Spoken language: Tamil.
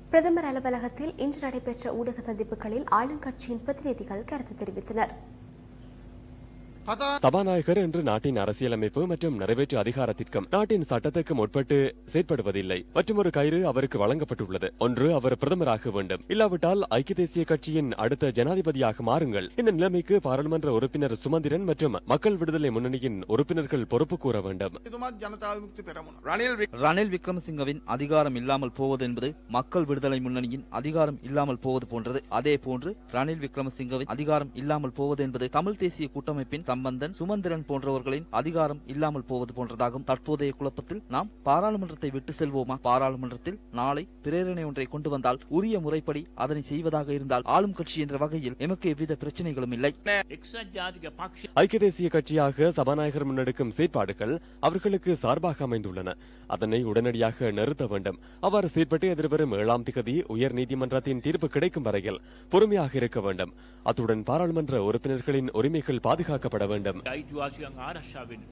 பிரதமர் அலுவலகத்தில் இன்று நடைபெற்ற ஊடக சந்திப்புகளில் ஆளுங்கட்சியின் பிரதிநிதிகள் கருத்து தெரிவித்தனர் சபாநாயகர் என்று நாட்டின் அரசியலமைப்பு மற்றும் நிறைவேற்று அதிகாரத்திற்கும் நாட்டின் சட்டத்துக்கும் உட்பட்டு செயற்படுவதில்லை மற்றும் ஒரு கயிறு அவருக்கு வழங்கப்பட்டுள்ளது ஒன்று அவர் பிரதமராக வேண்டும் இல்லாவிட்டால் ஐக்கிய தேசிய கட்சியின் அடுத்த ஜனாதிபதியாக மாறுங்கள் இந்த நிலைமைக்கு பாராளுமன்ற உறுப்பினர் சுமந்திரன் மற்றும் மக்கள் விடுதலை முன்னணியின் உறுப்பினர்கள் பொறுப்பு கூற வேண்டும் එතුමත් ජනතාව විමුක්ති පෙරමුණ. ரணில் விக்- ரணில் விக்ரமசிங்கவின் அதிகாரம் இல்லாமல் போவது என்பது மக்கள் விடுதலை முன்னணியின் அதிகாரம் இல்லாமல் போவது போன்றது அதே போன்று ரணில் விக்ரமசிங்கவின் அதிகாரம் இல்லாமல் போவது என்பது தமிழ் தேசிய கூட்டமைப்பின் சம்பந்தன் சுமந்திரன் போன்றவர்களின் அதிகாரம் இல்லாமல் போவது போன்றதாகும் தற்போதைய குழப்பத்தில் நாம் பாராளுமன்றத்தை விட்டு செல்வோமா பாராளுமன்றத்தில் நாளை பிரேரணை ஒன்றை கொண்டு வந்தால் உரிய முறைப்படி அதனை செய்வதாக இருந்தால் ஆளும் கட்சி என்ற வகையில் எமக்கு எவ்வித பிரச்சனைகளும் இல்லை එක්සත් ජාතික පක්ෂ ஐக்கிய தேசிய கட்சியாக சபாநாயகர் முன்னெடுக்கும் செயற்பாடுகள் அவர்களுக்கு சார்பாக அமைந்துள்ளன அதனை உடனடியாக நிறுத்த வேண்டும் அவ்வாறு செயற்பட்டு எதிர்வரும் ஏழாம் திகதி உயர் நீதிமன்றத்தின் தீர்ப்பு கிடைக்கும் வரையில் பொறுமையாக இருக்க வேண்டும் அத்துடன் பாராளுமன்ற உறுப்பினர்களின் உரிமைகள் பாதுகாக்கப்பட வேண்டும் අයිතිවාසිකන් ආරක්ෂා වෙන්න